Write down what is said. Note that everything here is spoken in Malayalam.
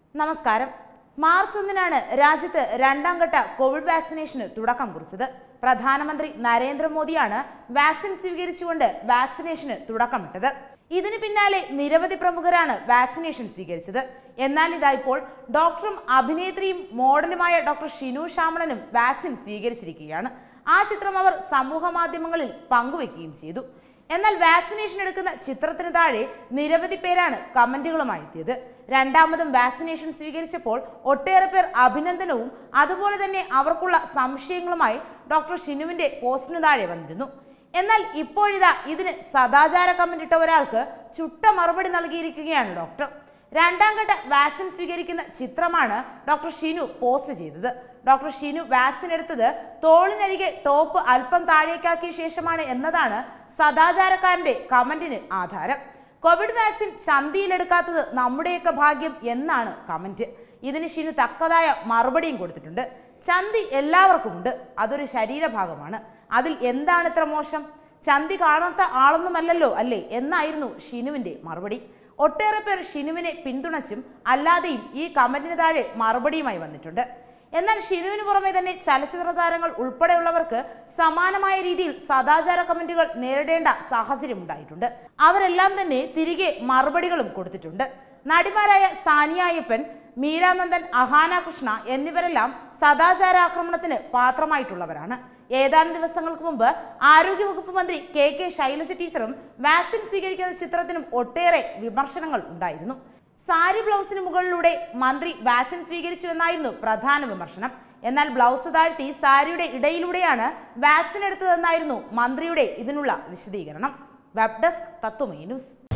നമസ്കാരം മാർച്ച് ഒന്നിനാണ് രാജ്യത്ത് രണ്ടാം ഘട്ട കോവിഡ് വാക്സിനേഷന് തുടക്കം കുറിച്ചത് പ്രധാനമന്ത്രി നരേന്ദ്രമോദിയാണ് വാക്സിൻ സ്വീകരിച്ചുകൊണ്ട് വാക്സിനേഷന് തുടക്കമിട്ടത് ഇതിന് പിന്നാലെ നിരവധി പ്രമുഖരാണ് വാക്സിനേഷൻ സ്വീകരിച്ചത് എന്നാൽ ഇതാ ഇപ്പോൾ ഡോക്ടറും അഭിനേത്രിയും മോഡലുമായ ഡോക്ടർ ഷിനു ഷാമളനും വാക്സിൻ സ്വീകരിച്ചിരിക്കുകയാണ് ആ ചിത്രം അവർ സമൂഹ മാധ്യമങ്ങളിൽ പങ്കുവെക്കുകയും ചെയ്തു എന്നാൽ വാക്സിനേഷൻ എടുക്കുന്ന ചിത്രത്തിന് താഴെ നിരവധി പേരാണ് കമന്റുകളുമായി എത്തിയത് രണ്ടാമതും വാക്സിനേഷൻ സ്വീകരിച്ചപ്പോൾ ഒട്ടേറെ പേർ അഭിനന്ദനവും അതുപോലെ തന്നെ അവർക്കുള്ള സംശയങ്ങളുമായി ഡോക്ടർ ഷിനുവിന്റെ പോസ്റ്റിനു താഴെ വന്നിരുന്നു എന്നാൽ ഇപ്പോഴിതാ ഇതിന് സദാചാര കമന്റ് ഇട്ട ഒരാൾക്ക് ചുട്ട മറുപടി നൽകിയിരിക്കുകയാണ് ഡോക്ടർ രണ്ടാം ഘട്ട വാക്സിൻ സ്വീകരിക്കുന്ന ചിത്രമാണ് ഡോക്ടർ ഷിനു പോസ്റ്റ് ചെയ്തത് ഡോക്ടർ ഷിനു വാക്സിൻ എടുത്തത് തോളിനരികെ ടോപ്പ് അല്പം താഴേക്കാക്കിയ ശേഷമാണ് എന്നതാണ് സദാചാരക്കാരന്റെ കമന്റിന് ആധാരം കോവിഡ് വാക്സിൻ ചന്തിയിലെടുക്കാത്തത് നമ്മുടെയൊക്കെ ഭാഗ്യം എന്നാണ് കമന്റ് ഇതിന് ഷിനു തക്കതായ മറുപടിയും കൊടുത്തിട്ടുണ്ട് ചന്തി എല്ലാവർക്കും ഉണ്ട് അതൊരു ശരീരഭാഗമാണ് അതിൽ എന്താണ് ഇത്ര മോശം ചന്തി കാണാത്ത ആളൊന്നുമല്ലല്ലോ അല്ലേ എന്നായിരുന്നു ഷിനുവിന്റെ മറുപടി ഒട്ടേറെ പേർ ഷിനുവിനെ പിന്തുണച്ചും അല്ലാതെയും ഈ കമന്റിന് താഴെ മറുപടിയുമായി വന്നിട്ടുണ്ട് എന്നാൽ ഷിനുവിന് പുറമെ തന്നെ ചലച്ചിത്ര താരങ്ങൾ ഉൾപ്പെടെയുള്ളവർക്ക് സമാനമായ രീതിയിൽ സദാചാര കമന്റുകൾ നേരിടേണ്ട സാഹചര്യം ഉണ്ടായിട്ടുണ്ട് അവരെല്ലാം തന്നെ തിരികെ മറുപടികളും കൊടുത്തിട്ടുണ്ട് നടിമാരായ സാനിയ അയ്യപ്പൻ മീരാനന്ദൻ അഹാന കൃഷ്ണ എന്നിവരെല്ലാം സദാചാര ആക്രമണത്തിന് പാത്രമായിട്ടുള്ളവരാണ് ഏതാനും ദിവസങ്ങൾക്ക് മുമ്പ് ആരോഗ്യവകുപ്പ് മന്ത്രി കെ കെ ശൈലജ ടീച്ചറും വാക്സിൻ സ്വീകരിക്കുന്ന ചിത്രത്തിനും ഒട്ടേറെ വിമർശനങ്ങൾ ഉണ്ടായിരുന്നു സാരി ബ്ലൗസിന് മുകളിലൂടെ മന്ത്രി വാക്സിൻ സ്വീകരിച്ചു എന്നായിരുന്നു പ്രധാന വിമർശനം എന്നാൽ ബ്ലൗസ് താഴ്ത്തി സാരിയുടെ ഇടയിലൂടെയാണ് വാക്സിൻ എടുത്തതെന്നായിരുന്നു മന്ത്രിയുടെ ഇതിനുള്ള വിശദീകരണം വെബ് ഡെസ്ക് തത്വമേ ന്യൂസ്